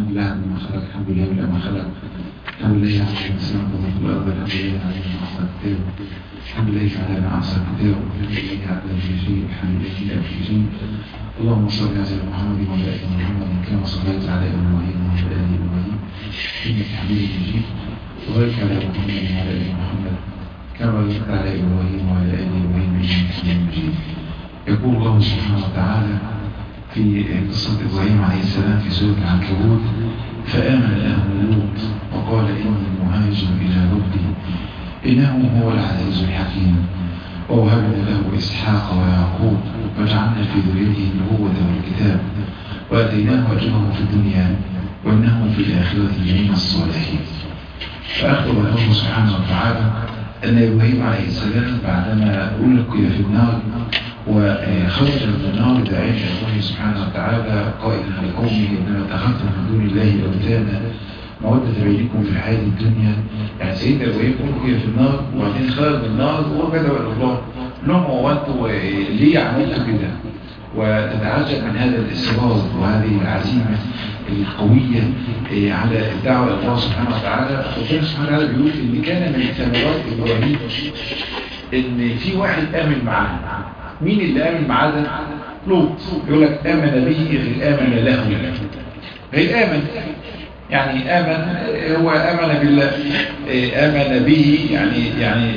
الحمد لله على ما خلق الحمد لله على ما خلق الحمد لله على ما سمع الله في الأرض الحمد لله على ما أحسن كتاب الحمد لله على ما أحسن كتاب الحمد لله على كل شيء الحمد لله على كل شيء اللهم صل على محمد وعلى آل محمد كما صليت على إبراهيم وعلى آل إبراهيم إنك حميد مجيد وبارك على محمد وعلى آل محمد كما باركت على إبراهيم وعلى آل إبراهيم إنك حميد مجيد يقول الله سبحانه وتعالى في قصة إبراهيم عليه السلام في سورة العنكبوت فآمن له لوط وقال إني مهاجر إلى ربي إنه هو العزيز الحكيم ووهبنا له إسحاق ويعقوب وجعلنا في ذريته النبوة والكتاب وآتيناه أجره في الدنيا وإنه في الآخرة من الصالحين فأخبر الله سبحانه وتعالى أن إبراهيم عليه السلام بعدما ألقي في النار وخرج من النار داعيا الى الله سبحانه وتعالى قائلا لقومه انما اتخذتم من دون الله اوثانا مودة بينكم في الحياة الدنيا يعني سيدنا ابراهيم ألقي في النار وبعدين خرج من النار وبدأ الى الله لهم هو انتوا ليه عملتوا كده وتتعجب من هذا الإصرار وهذه العزيمة القوية على الدعوة إلى الله سبحانه وتعالى ربنا سبحانه وتعالى بيقول إن كان من ثمرات إبراهيم إن في واحد آمن معاه مين اللي آمن معاه ده؟ لوط يقول لك آمن به غير آمن له غير آمن يعني آمن هو آمن بالله آمن به يعني يعني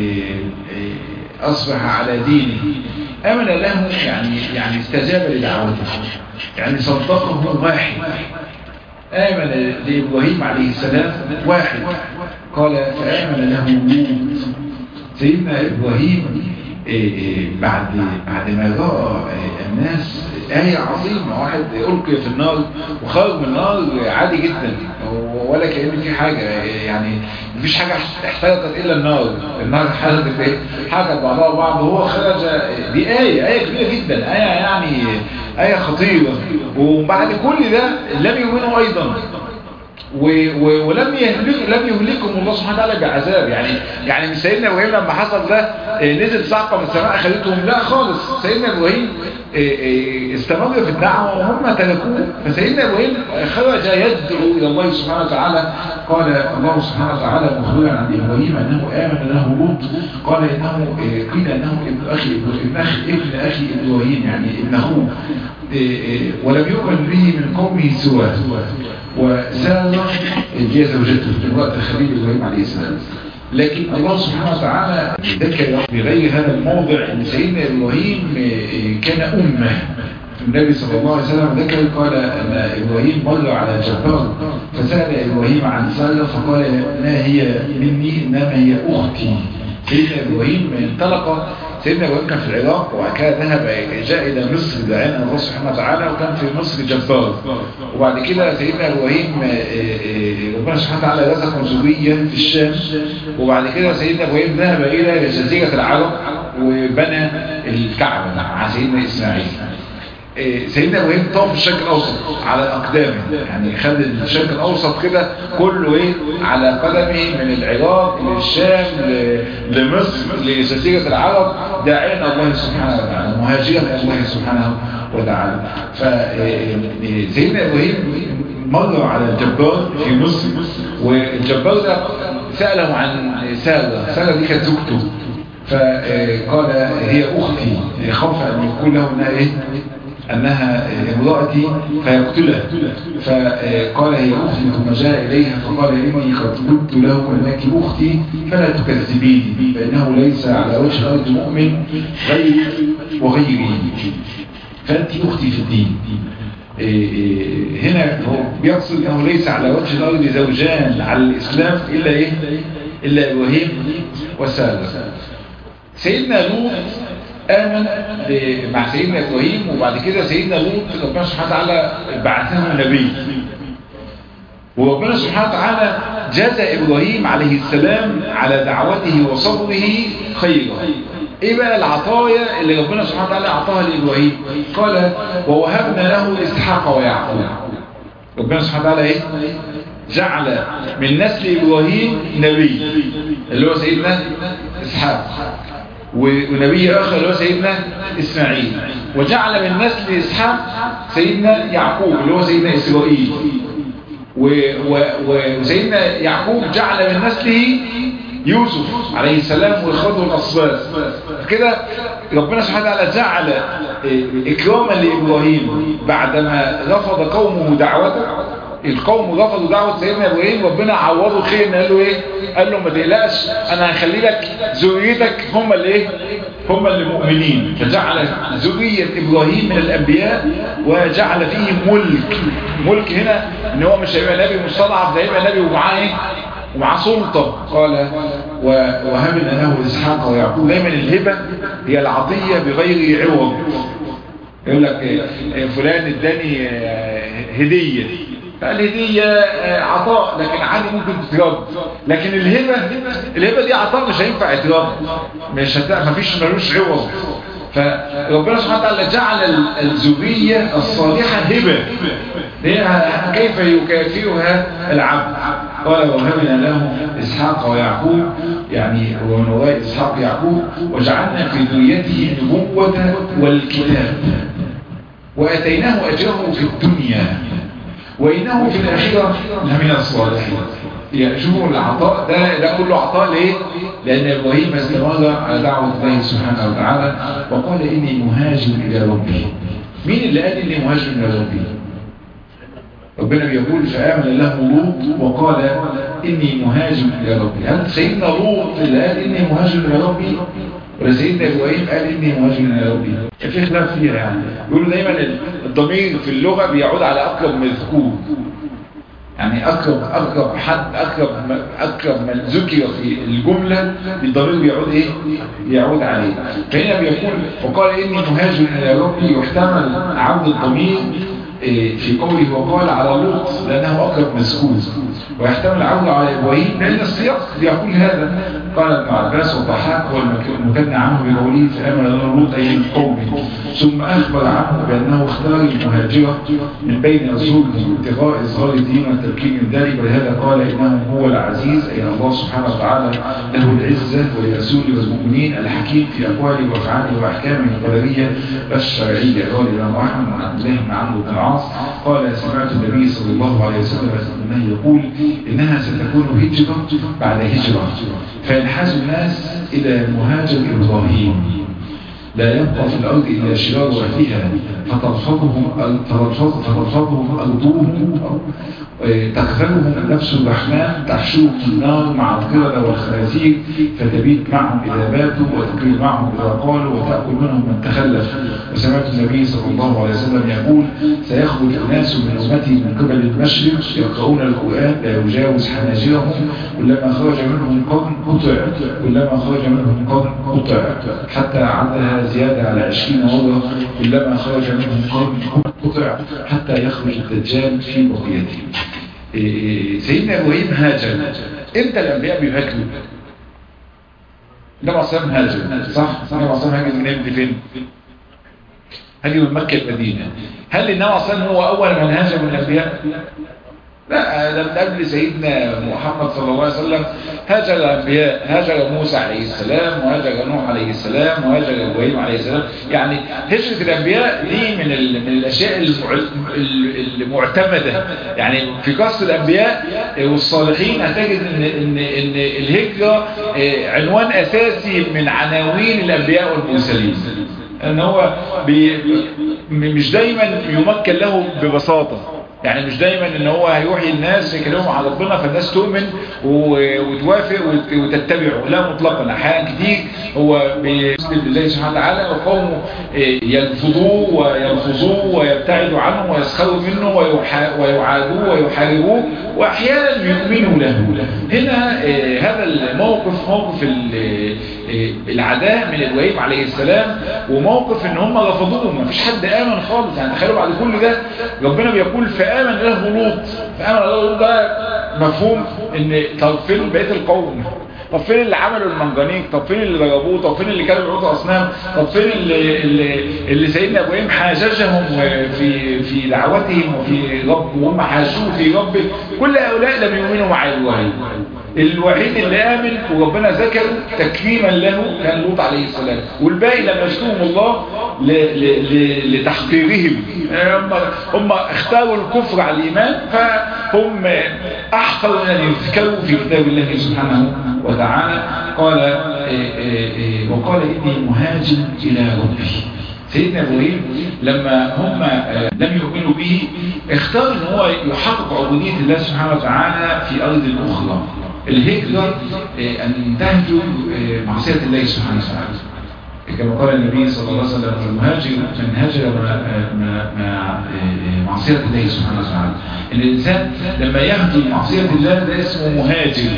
أصبح على دينه آمن له يعني يعني استجاب لدعوته يعني صدقه واحد آمن لإبراهيم عليه السلام واحد قال فآمن له لوط سيدنا إبراهيم بعد بعد ما رأى الناس آية عظيمة واحد ألقي في النار وخرج من النار عادي جدا ولا كأن في حاجة يعني مفيش حاجة احترقت إلا النار النار حرقت ايه حرقت بعضها بعض وهو خرج دي آية آية كبيرة جدا آية يعني آية خطيرة وبعد كل ده لم يؤمنوا أيضا ولم يهلك لم يهلكهم الله سبحانه وتعالى بعذاب يعني يعني مش سيدنا ابراهيم لما حصل ده نزل صعقه من السماء اخذتهم لا خالص سيدنا ابراهيم استمر في الدعوه وهم تركوه فسيدنا ابراهيم خرج يدعو الى الله سبحانه وتعالى قال الله سبحانه وتعالى مخبرا عن ابراهيم انه امن له لوط قال انه قيل انه ابن اخي ابن اخي ابن اخي ابراهيم يعني ابن اخوه ولم يؤمن به من قومه سواه وسارة هي زوجته امرأة الخليل إبراهيم عليه السلام لكن الله سبحانه وتعالى ذكر في غير هذا الموضع أن سيدنا إبراهيم كان أمة النبي صلى الله عليه وسلم ذكر قال أن إبراهيم مر على جبار فسأل إبراهيم عن سارة فقال ما هي مني إنما هي أختي سيدنا إبراهيم انطلق سيدنا إبراهيم كان في العراق وبعد كده ذهب جاء إلى مصر دعانا الله سبحانه وتعالى وكان في مصر جبار وبعد كده سيدنا إبراهيم ربنا سبحانه وتعالى رزقه ذرية في الشام وبعد كده سيدنا إبراهيم ذهب إلى جزيرة العرب وبنى الكعبة مع سيدنا إسماعيل سيدنا ابراهيم طاف الشرق الاوسط على اقدامه يعني خد الشرق الاوسط كده كله ايه على قدمه من العراق للشام لمصر لجزيره العرب داعيا الله سبحانه وتعالى مهاجرا الى الله سبحانه وتعالى فسيدنا ابراهيم مر على الجبار في مصر والجبار ده ساله عن ساره ساره دي كانت زوجته فقال هي اختي خوف ان يقول له انها ايه أنها امرأتي فيقتلها فقال هي أختي ثم جاء إليها فقال إني قد قلت له أنك أختي فلا تكذبيني فإنه ليس على وجه الأرض مؤمن غير وغيري فأنت أختي في الدين هنا هو بيقصد أنه ليس على وجه الأرض زوجان على الإسلام إلا إيه إلا إبراهيم وسارة سيدنا لوط آمن مع سيدنا إبراهيم وبعد كده سيدنا لوط ربنا سبحانه وتعالى بعثه نبي وربنا سبحانه وتعالى جزى إبراهيم عليه السلام على دعوته وصبره خيرا ايه بقى العطايا اللي ربنا سبحانه وتعالى اعطاها لابراهيم قال ووهبنا له اسحاق ويعقوب ربنا سبحانه وتعالى ايه جعل من نسل ابراهيم نبي اللي هو سيدنا اسحاق ونبي آخر اللي هو سيدنا إسماعيل وجعل من نسل إسحاق سيدنا يعقوب اللي هو سيدنا إسرائيل وسيدنا يعقوب جعل من نسله يوسف عليه السلام واخوته الأصباط كده ربنا سبحانه وتعالى جعل إكراما لإبراهيم بعدما رفض قومه دعوته القوم رفضوا دعوة سيدنا إبراهيم ربنا عوضه خير قال له إيه قال له ما تقلقش أنا هخلي لك ذريتك هم اللي إيه هم اللي مؤمنين فجعل ذرية إبراهيم من الأنبياء وجعل فيه ملك ملك هنا إن هو مش هيبقى نبي مستضعف ده هيبقى نبي ومعاه إيه ومعاه سلطة قال وهبنا له إسحاق ويعقوب دايما الهبة هي العطية بغير عوض يقول لك فلان اداني هدية الهدية عطاء لكن عادي ممكن تترد لكن الهبة الهبة دي عطاء مش هينفع يترد مش هت... مفيش ملوش عوض فربنا سبحانه وتعالى جعل الذرية الصالحة هبة كيف يكافئها العبد قال وهبنا له إسحاق ويعقوب يعني ومن وراء إسحاق يعقوب وجعلنا في ذريته النبوة والكتاب وأتيناه أجره في الدنيا وإنه في الآخرة لمن الصالحين يعني شوفوا العطاء ده ده كله عطاء ليه؟ لأن إبراهيم استمر على دعوة الله سبحانه وتعالى وقال إني مهاجر إلى ربي مين اللي قال إني مهاجر إلى ربي؟ ربنا بيقول فآمن له لوط وقال إني مهاجر إلى ربي هل سيدنا لوط اللي قال إني مهاجر إلى ربي ولا سيدنا إبراهيم قال إني مهاجر إلى ربي في خلاف فيها يعني يقولوا دايما الضمير في اللغة بيعود على أقرب مذكور يعني أقرب أقرب حد أقرب أقرب من ذكر في الجملة الضمير بيعود إيه؟ بيعود عليه فهنا بيقول وقال إني مهاجر إلى ربي يحتمل عود الضمير في قوله وقال على لوط لأنه أقرب مذكور ويحتمل عود على إبراهيم لأن السياق يقول هذا قال ابن عباس والضحاك هو المكنى عنه بقوله فآمن له لوط أي من قومه ثم أخبر عنه بأنه اختار المهاجرة من بين رسوله ابتغاء إظهار الدين والتمكين من ذلك ولهذا قال إنه هو العزيز أي الله سبحانه وتعالى له العزة ولرسوله والمؤمنين الحكيم في أقواله وأفعاله وأحكامه القدرية والشرعية قال الإمام أحمد عن عبد الله بن عمرو بن العاص قال سمعت النبي صلى الله عليه وسلم أنه يقول إنها ستكون هجرة بعد هجرة فينحاز الناس إلى مهاجر إبراهيم لا يبقى في الأرض إلا شرار أهلها فترفضهم فترفضهم أرضهم تقتلهم نفس الرحمن تحشوهم النار مع القردة والخنازير فتبيت معهم إذا باتوا وتقيل معهم إذا قالوا وتأكل منهم من تخلف وسمعت النبي صلى الله عليه وسلم يقول سيخرج الناس من أمتي من قبل المشرق يقرؤون القرآن لا يجاوز حناجرهم كلما خرج منهم قرن قطع كلما خرج منهم قرن قطع حتى عدها زيادة على عشرين مرة كلما خرج منهم قرن قطع حتى يخرج الدجال في بقيته سيدنا ابراهيم هاجر امتى الانبياء بيهاجروا النبي صلى الله عليه وسلم هاجر صح النبي صلى الله عليه وسلم هاجر من امتى فين هاجر من مكه المدينه هل النبي صلى الله عليه وسلم هو اول من هاجر من الانبياء لا ده من قبل سيدنا محمد صلى الله عليه وسلم هاجر الانبياء هاجر موسى عليه السلام وهاجر نوح عليه السلام وهاجر ابراهيم عليه السلام يعني هجرة الانبياء دي من من الاشياء المعتمدة يعني في قصة الانبياء والصالحين هتجد ان ان ان الهجرة عنوان اساسي من عناوين الانبياء والمرسلين ان هو بي مش دايما يمكن له ببساطة يعني مش دايما ان هو هيوحي الناس يكلمهم على ربنا فالناس تؤمن وتوافق وتتبعه لا مطلقا احيانا كتير هو بيسلم لله سبحانه وتعالى وقومه يرفضوه ويرفضوه ويبتعدوا عنه ويسخروا منه ويعادوه ويحاربوه واحيانا يؤمنوا له هنا هذا الموقف موقف العداء من ابراهيم عليه السلام وموقف ان هم رفضوه ما فيش حد امن خالص يعني تخيلوا بعد كل ده ربنا بيقول فامن له لوط فامن له لوط ده مفهوم ان طب فين بقيه القوم طب فين اللي عملوا المنجنيق طب فين اللي ضربوه طب فين اللي كانوا بيعبدوا اصنام طب فين اللي, اللي, اللي سيدنا ابراهيم حاججهم في في دعوتهم وفي رب وهم حاجوه في ربه كل هؤلاء لم يؤمنوا مع ابراهيم الوحيد اللي آمن وربنا ذكر تكريما له كان لوط عليه السلام والباقي لما يشكوهم الله لتحقيرهم هم, هم اختاروا الكفر على الإيمان هم أحقر من أن يذكروا في كتاب الله سبحانه وتعالى قال وقال إني مهاجر إلى ربي سيدنا ابراهيم لما هم لم يؤمنوا به اختار ان هو يحقق عبودية الله سبحانه وتعالى في أرض أخرى الهجرة أن تهجر معصية الله سبحانه وتعالى كما قال النبي صلى الله عليه وسلم المهاجر من هاجر مع معصية الله سبحانه وتعالى ان الانسان لما يهجر معصية الله ده اسمه مهاجر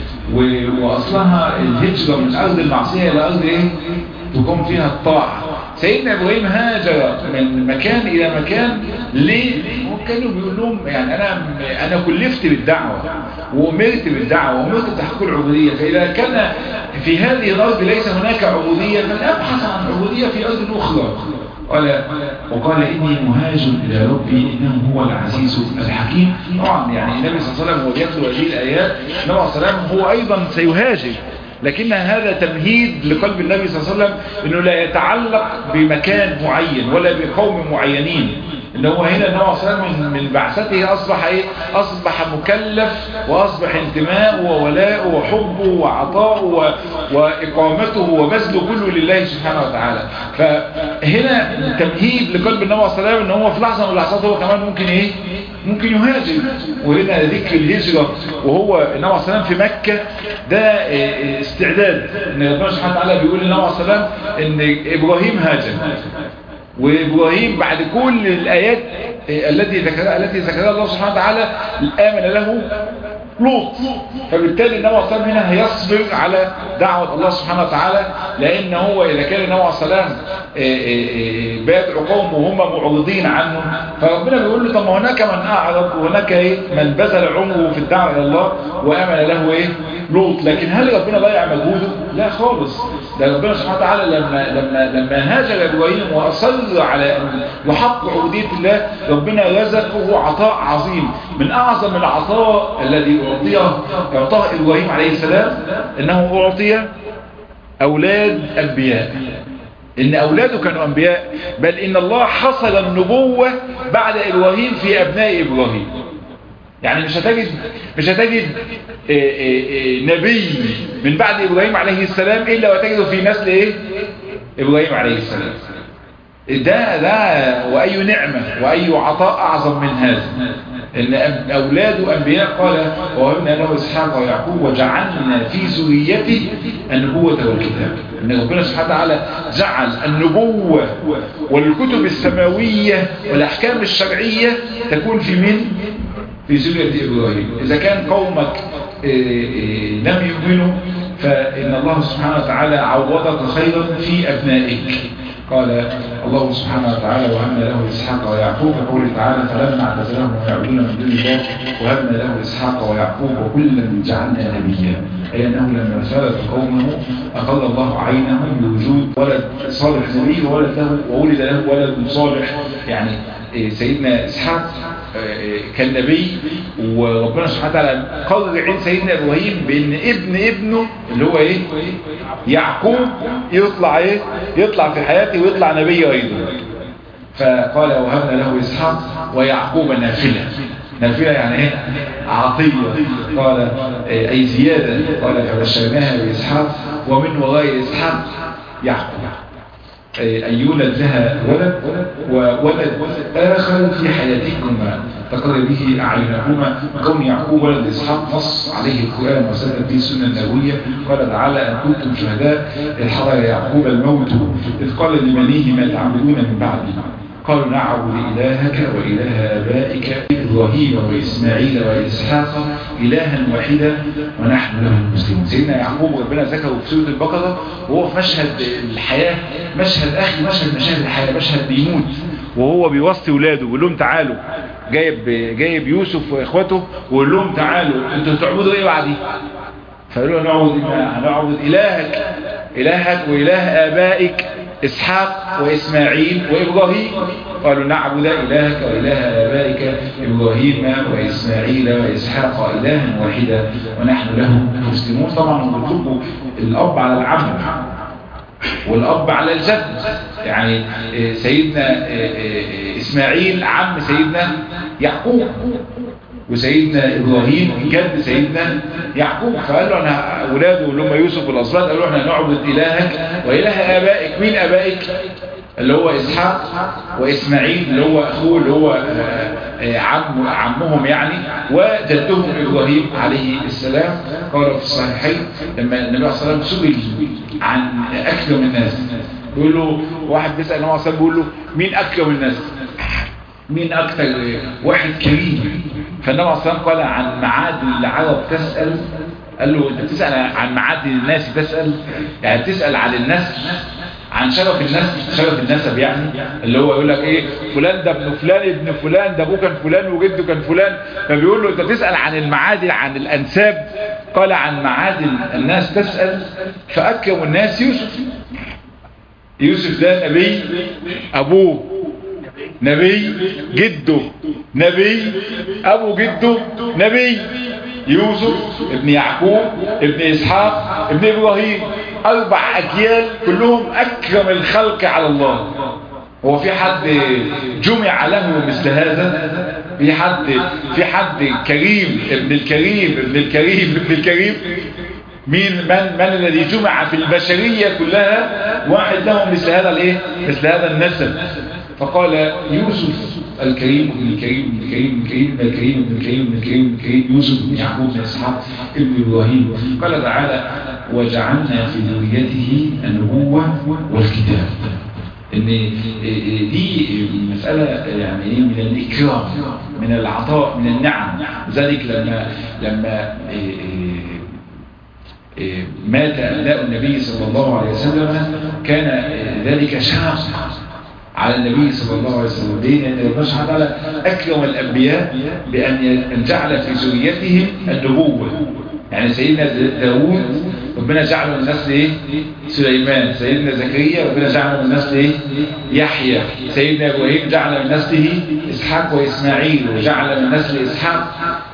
واصلها الهجرة من ارض المعصية الى ارض ايه تقوم فيها الطاعة سيدنا ابراهيم هاجر من مكان الى مكان ليه كانوا بيقول لهم يعني انا انا كلفت بالدعوه وامرت بالدعوه وامرت بتحقيق العبوديه فاذا كان في هذه الارض ليس هناك عبوديه فلابحث عن عبوديه في ارض اخرى قال وقال إني مهاجر إلى ربي إنه هو العزيز الحكيم طبعا يعني النبي صلى الله عليه وسلم وهو يتلو هذه الآيات النبي صلى الله عليه وسلم هو أيضا سيهاجر لكن هذا تمهيد لقلب النبي صلى الله عليه وسلم انه لا يتعلق بمكان معين ولا بقوم معينين ان هو هنا النبي صلى الله عليه وسلم من بعثته اصبح ايه اصبح مكلف واصبح انتماء وولاء وحب وعطاء واقامته وبذله كله لله سبحانه وتعالى فهنا تمهيد لقلب النبي صلى الله عليه وسلم ان هو في لحظه من اللحظات هو كمان ممكن ايه ممكن يهاجر وهنا ذكر الهجرة وهو النبي عليه السلام في مكة ده استعداد ان ربنا سبحانه وتعالى بيقول للنبي عليه السلام ان ابراهيم هاجر وابراهيم بعد كل الايات التي ذكرها التي ذكرها الله سبحانه وتعالى امن له لوط فبالتالي النبي عليه السلام هنا هيصبر على دعوة الله سبحانه وتعالى لان هو اذا كان النبي عليه السلام بيدعو قوم وهم معرضين عنه فربنا بيقول له طب ما هناك من اعرض وهناك ايه من بذل عمره في الدعوة الى الله وامن له ايه لوط لكن هل ربنا ضيع مجهوده لا خالص ده ربنا سبحانه وتعالى لما لما لما هاجر ابراهيم واصر على ان يحقق عبوديه الله ربنا رزقه عطاء عظيم من اعظم العطاء الذي اعطيه اعطاه ابراهيم عليه السلام انه اعطي اولاد انبياء ان اولاده كانوا انبياء بل ان الله حصل النبوه بعد ابراهيم في ابناء ابراهيم يعني مش هتجد مش هتجد إيه إيه إيه نبي من بعد ابراهيم عليه السلام الا وتجده في نسل ايه ابراهيم عليه السلام ده ده واي نعمه واي عطاء اعظم من هذا ان اولاده انبياء قال وهبنا له اسحاق ويعقوب وجعلنا في ذريته النبوه والكتاب ان ربنا سبحانه وتعالى جعل النبوه والكتب السماويه والاحكام الشرعيه تكون في من في ذرية إبراهيم إذا كان قومك لم يؤمنوا فإن الله سبحانه وتعالى عوضك خيرا في أبنائك قال الله سبحانه وتعالى وهبنا له إسحاق ويعقوب قوله تعالى فلما اعتزلهم ويعبدون من دون الله وهبنا له إسحاق ويعقوب وكلا جعلنا نبيا أي أنه لما سالت قومه أقل الله عينهم بوجود ولد صالح نبي وولد له وولد له ولد صالح يعني سيدنا إسحاق كان نبي وربنا سبحانه وتعالى قرر عين سيدنا ابراهيم بان ابن ابنه اللي هو ايه يعقوب يطلع ايه يطلع في حياته ويطلع نبي ايضا فقال وهبنا له اسحاق ويعقوب نافله نافله يعني ايه عطيه قال اي زياده قال فبشرناها باسحاق ومن وراء اسحاق يعقوب أن يولد لها ولد وولد آخر في حياتكما تقر به أعينهما كون يعقوب ولد إسحاق نص عليه القرآن وسلم به السنة النبوية قال تعالى أن كنتم شهداء إذ حضر يعقوب الموت إذ قال لبنيه ما تعبدون من بعدي قالوا نعبد إلهك وإله آبائك إبراهيم وإسماعيل وإسحاق إلها واحدا ونحن له المسلمون سيدنا يعقوب ربنا ذكره في سورة البقرة وهو في مشهد الحياة مشهد أخي مشهد مشاهد الحياة مشهد بيموت وهو بيوصي ولاده ويقول لهم تعالوا جايب جايب يوسف واخواته ويقول لهم تعالوا انتوا تعبدوا ايه بعدي فقالوا له نعبد هنعبد الهك الهك واله ابائك إسحاق وإسماعيل وإبراهيم قالوا نعبد إلهك وإله آبائك إبراهيم وإسماعيل وإسحاق إلها واحدا ونحن له مسلمون طبعا بيطلبوا الأب على العم والأب على الجد يعني سيدنا إسماعيل عم سيدنا يعقوب وسيدنا إبراهيم جد سيدنا يعقوب فقال له أنا أولاده اللي هم يوسف والأصفاد قالوا احنا نعبد إلهك وإله آبائك مين آبائك اللي هو إسحاق وإسماعيل اللي هو أخوه اللي هو عم عمهم يعني وجدهم إبراهيم عليه السلام قال في الصحيحين لما النبي صلى الله عليه وسلم سئل عن أكرم الناس بيقول له واحد بيسأل النبي صلى الله عليه وسلم بيقول له مين أكرم الناس مين أكثر واحد كريم فالنبي صلى الله عليه وسلم قال عن معادن العرب تسأل قال له انت بتسأل عن معادن الناس تسأل يعني بتسأل عن النسل عن شرف النسل شرف النسب يعني اللي هو يقول لك ايه فلان ده ابن فلان ابن فلان ده ابوه كان فلان وجده كان فلان فبيقول له انت تسأل عن المعادن عن الانساب قال عن معادن الناس تسأل فأكرم الناس يوسف يوسف ده نبي ابوه نبي جده نبي ابو جده نبي يوسف ابن يعقوب ابن اسحاق ابن ابراهيم اربع اجيال كلهم اكرم الخلق على الله هو في حد جمع له مثل هذا في حد في حد كريم ابن الكريم ابن الكريم ابن الكريم مين من من الذي جمع في البشرية كلها واحد له مثل هذا الايه مثل هذا النسب فقال يوسف الكريم ابن الكريم ابن الكريم ابن الكريم ابن الكريم ابن الكريم ابن الكريم يوسف بن يعقوب بن اسحاق ابن ابراهيم قال تعالى وجعلنا في ذريته النبوة والكتاب ان دي مسألة يعني ايه من الاكرام من العطاء من النعم ذلك لما لما مات أبناء النبي صلى الله عليه وسلم كان ذلك شاق على النبي صلى الله عليه وسلم ليه؟ لأن الله سبحانه وتعالى أكرم الأنبياء بأن جعل في ذريتهم النبوة يعني سيدنا داوود ربنا جعله من نسل ايه سليمان سيدنا زكريا ربنا جعله من نسل ايه يحيى سيدنا ابراهيم جعل من نسله اسحاق واسماعيل وجعل من نسل اسحاق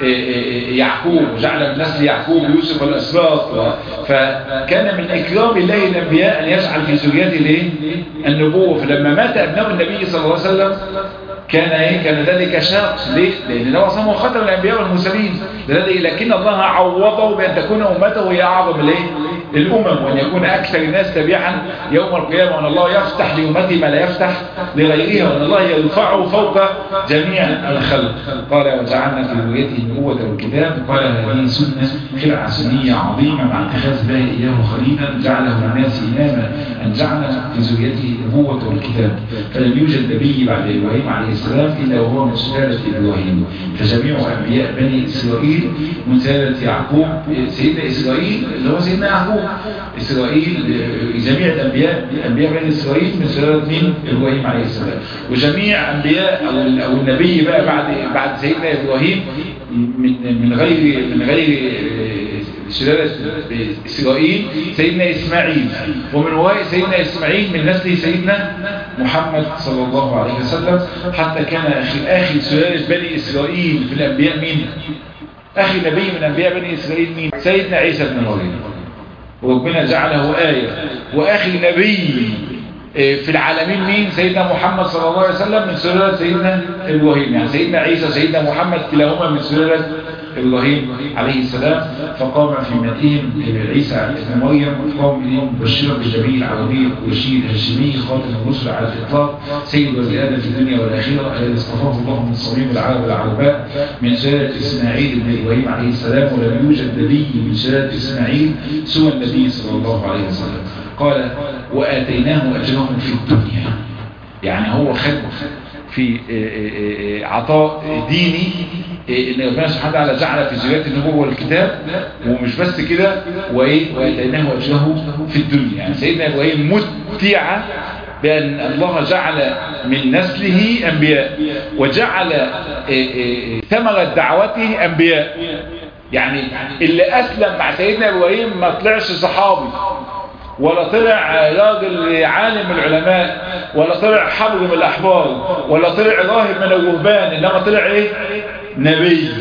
يعقوب وجعل من نسل يعقوب يوسف والاسباط فكان من اكرام الله الانبياء ان يجعل في ذريته الايه النبوه فلما مات ابناء النبي صلى الله عليه وسلم كان ايه كان ذلك شاق ليه لان هو اصلا خاتم الانبياء والمرسلين لكن الله عوضه بان تكون امته هي اعظم الايه الامم وان يكون اكثر الناس تبعا يوم القيامه وان الله يفتح لامته ما لا يفتح لغيرها وان الله يرفعه فوق جميع الخلق قال وجعلنا في ذريته النبوه والكتاب قال هذه سنه خلعه سنيه عظيمه مع اتخاذ الله اياه خليلا جعله للناس اماما ان جعل في ذريته النبوه والكتاب فلم يوجد نبي بعد ابراهيم عليه السلام إلا وهو من سلالة إبراهيم فجميع أنبياء بني إسرائيل من سلالة يعقوب سيدنا إسرائيل اللي هو سيدنا يعقوب إسرائيل جميع الأنبياء أنبياء بني إسرائيل من سلالة مين إبراهيم عليه السلام وجميع أنبياء أو, أو النبي بقى بعد بعد سيدنا إبراهيم من من غير من غير سلالة إسرائيل سيدنا إسماعيل ومن وراء سيدنا إسماعيل من نسل سيدنا محمد صلى الله عليه وسلم حتى كان آخر, آخر سلالة بني إسرائيل في الأنبياء مين؟ آخر نبي من أنبياء بني إسرائيل مين؟ سيدنا عيسى بن مريم وربنا جعله آية وآخر نبي في العالمين مين سيدنا محمد صلى الله عليه وسلم من سلالة سيدنا إبراهيم يعني سيدنا عيسى سيدنا محمد كلاهما من سلالة إبراهيم عليه السلام فقام في مدينة عيسى بن مريم قام إليهم مبشرا بالجميل العربي الرشيد الهاشمي خاتم الرسل على الإطلاق سيد ولد آدم في الدنيا والآخرة الذي اصطفاه الله من صميم العرب العرباء من سلالة إسماعيل بن إبراهيم عليه السلام ولم يوجد نبي من سلالة إسماعيل سوى النبي صلى الله عليه وسلم قال وآتيناه أجرهم في الدنيا يعني هو خد في عطاء ديني ان ربنا سبحانه وتعالى جعل في ذريات النبوة والكتاب ومش بس كده وايه واتيناه اجره في الدنيا يعني سيدنا ابراهيم متع بان الله جعل من نسله انبياء وجعل ثمرة دعوته انبياء يعني اللي اسلم مع سيدنا ابراهيم ما طلعش صحابي ولا طلع راجل عالم من العلماء ولا طلع حبر من الأحبار ولا طلع راهب من الرهبان إنما طلع إيه نبي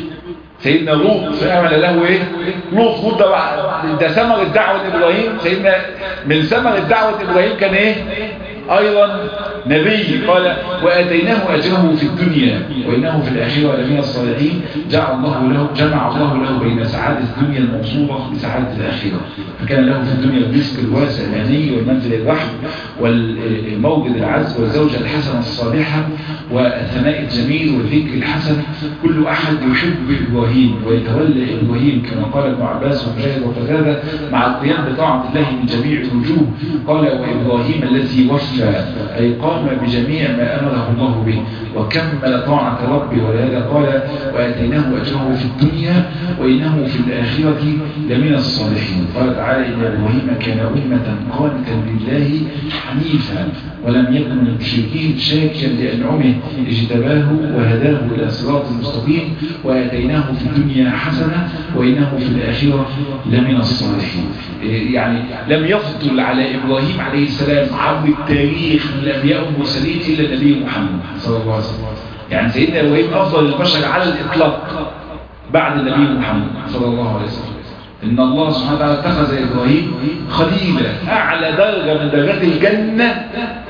سيدنا لوط فأمل له إيه لوط لوط ده, ده ثمرة دعوة إبراهيم سيدنا من ثمرة دعوة إبراهيم كان إيه أيضا نبي قال وآتيناه أجره في الدنيا وإنه في الآخرة لمن الصالحين جعل الله له جمع الله له بين سعادة الدنيا الموصوفة بسعادة الآخرة فكان له في الدنيا الرزق الواسع الهني والمنزل الرحم والموجد العز والزوجة الحسنة الصالحة والثناء الجميل والذكر الحسن كل أحد يحب إبراهيم ويتولى إبراهيم كما قال ابن عباس ومجاهد وقتادة مع القيام بطاعة الله من جميع الوجوه قال وإبراهيم الذي وفى أي قام بجميع ما أمره الله به وكمل طاعة ربه ولهذا قال وآتيناه أجره في الدنيا وإنه في الآخرة لمن الصالحين قال تعالى إن إبراهيم كان أمة قانتا لله حنيفا ولم يكن من المشركين شاكرا لأنعمه اجتباه وهداه إلى صراط مستقيم وآتيناه في الدنيا حسنة وإنه في الآخرة لمن الصالحين يعني لم يفضل على إبراهيم عليه السلام عبر التاريخ من الأنبياء والمرسلين إلا النبي محمد صلى الله عليه وسلم يعني سيدنا إبراهيم أفضل البشر على الإطلاق بعد النبي محمد صلى الله عليه وسلم إن الله سبحانه وتعالى اتخذ إبراهيم خليلا أعلى درجة من درجات الجنة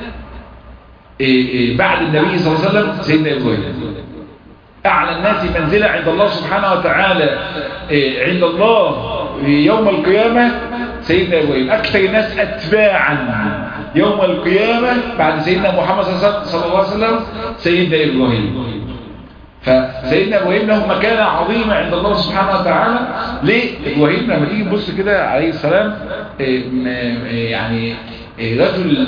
بعد النبي صلى الله عليه وسلم سيدنا إبراهيم أعلى الناس منزلة عند الله سبحانه وتعالى عند الله يوم القيامة سيدنا إبراهيم أكثر الناس أتباعا يوم القيامة بعد سيدنا محمد صلى الله عليه وسلم سيدنا إبراهيم فسيدنا إبراهيم له مكانة عظيمة عند الله سبحانه وتعالى ليه إبراهيم لما تيجي تبص كده عليه السلام يعني رجل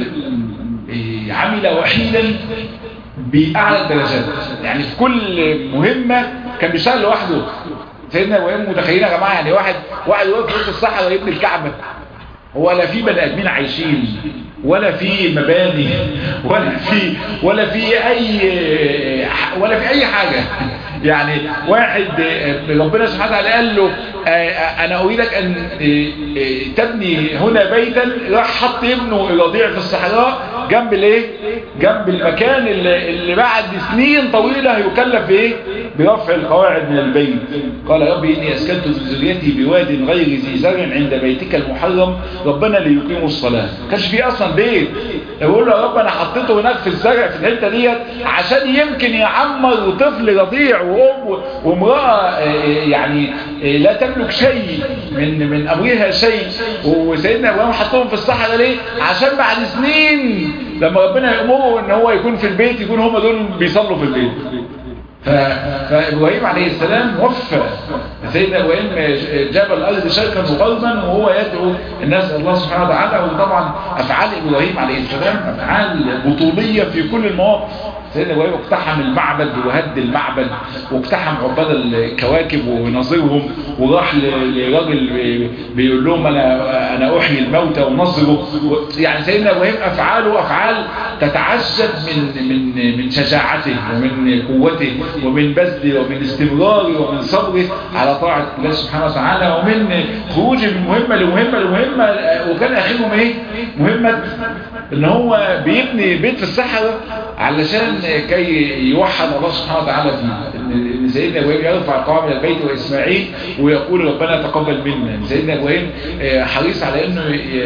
عمل وحيدا بأعلى الدرجات يعني في كل مهمة كان بيشتغل لوحده سيدنا ابراهيم متخيلين يا جماعه يعني واحد واحد واقف في وسط الصحراء يبني الكعبه ولا في بني ادمين عايشين ولا في مباني ولا في ولا في اي ولا في اي حاجه يعني واحد ربنا سبحانه وتعالى قال له انا اريدك ان تبني هنا بيتا راح حط ابنه الرضيع في الصحراء جنب الايه جنب المكان اللي, اللي بعد سنين طويلة هيكلف بايه برفع القواعد من البيت قال يا ربي اني اسكنت ذريتي بواد غير ذي زرع عند بيتك المحرم ربنا ليقيموا الصلاة كانش في اصلا بيت يقول له يا رب انا حطيته هناك في الزرع في الحته ديت عشان يمكن يعمر طفل رضيع وام وامراه يعني لا تملك شيء من من امرها شيء وسيدنا ابراهيم حطهم في الصحراء ليه عشان بعد سنين لما ربنا يأمره ان هو يكون في البيت يكون هم دول بيصلوا في البيت ف... فإبراهيم عليه السلام وفى سيدنا إبراهيم جاب الأرض شركا وغربا وهو يدعو الناس الله سبحانه وتعالى وطبعا أفعال إبراهيم عليه السلام أفعال بطولية في كل المواقف سيدنا إبراهيم اقتحم المعبد وهد المعبد واقتحم عباد الكواكب ونظرهم وراح لراجل بيقول لهم أنا, أنا أحيي الموتى ونظره يعني سيدنا إبراهيم أفعاله أفعال تتعجب من, من, من شجاعته ومن قوته ومن بذله ومن استمراره ومن صبره على طاعة الله سبحانه وتعالى ومن خروجه من مهمة لمهمة لمهمة وكان آخرهم ايه مهمة ان هو بيبني بيت في الصحراء علشان كي يوحد الله سبحانه وتعالى فيه ان سيدنا ابراهيم يرفع القواعد من البيت واسماعيل ويقول ربنا تقبل منا سيدنا ابراهيم حريص على انه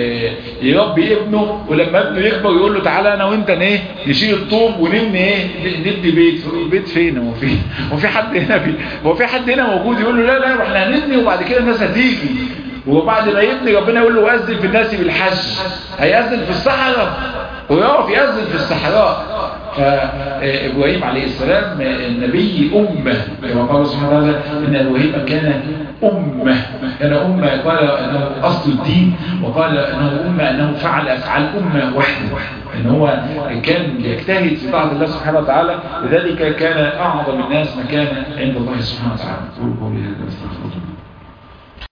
يربي ابنه ولما ابنه يكبر يقول له تعالى انا وانت ايه نشيل الطوب ونبني ايه نبني بيت بيت فين هو في هو في حد هنا في هو في حد هنا موجود يقول له لا لا احنا هنبني وبعد كده الناس هتيجي وبعد ما يبني ربنا يقول له وأذن في الناس بالحج هيأذن في الصحراء ويقف يأذن في الصحراء فإبراهيم عليه السلام النبي أمة كما قال سبحانه وتعالى إن إبراهيم كان أمة كان أمة قال أنه أصل الدين وقال أنه أمة أنه فعل أفعال أمة واحدة ان هو كان يجتهد في طاعة الله سبحانه وتعالى لذلك كان أعظم الناس مكانا عند الله سبحانه وتعالى